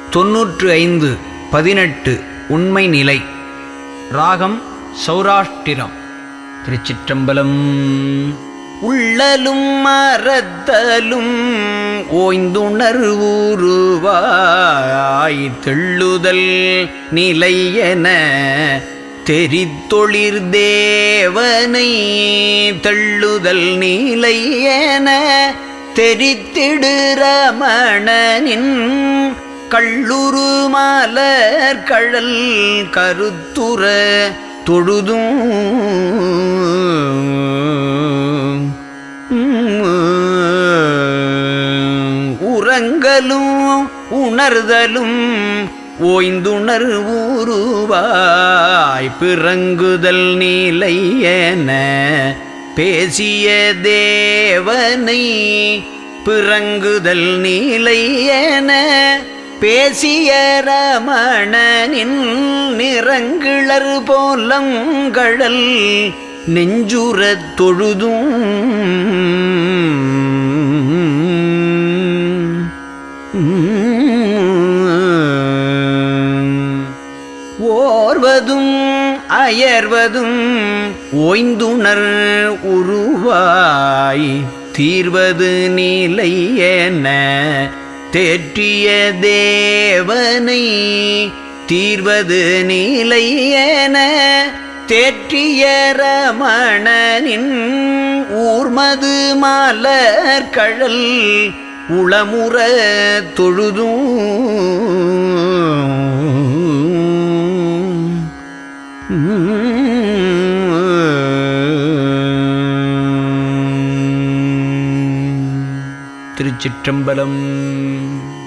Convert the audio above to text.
தொன்னூற்று ஐந்து பதினெட்டு உண்மை நிலை ராகம் சௌராஷ்டிரம் திருச்சிற்றம்பலம் உள்ளலும் மறத்தலும் ஓய்ந்துணர்வுருவாய் தெள்ளுதல் நிலையென தெரித்தொழிர் தேவனை தள்ளுதல் நிலையென தெரித்திடு ரமணனின் கள்ளுரு மலர் கழல் கருத்துற தொழுதும் உறங்கலும் உணர்தலும் ஓய்ந்துணர்வுருவாய் பிறங்குதல் நிலையென பேசிய தேவனை பிறங்குதல் நிலையென பேசிய ரமணனின் நிறங்கிளர் போலங்கழல் நெஞ்சுறத் தொழுதும் ஓர்வதும் அயர்வதும் ஓய்ந்துணர் உருவாய் தீர்வது நிலை என தேற்றிய தேவனை தீர்வது நிலை என தேற்றிய ரமணனின் ஊர்மது மலர் கழல் உளமுற தொழுதும் திருச்சிற்றம்பலம்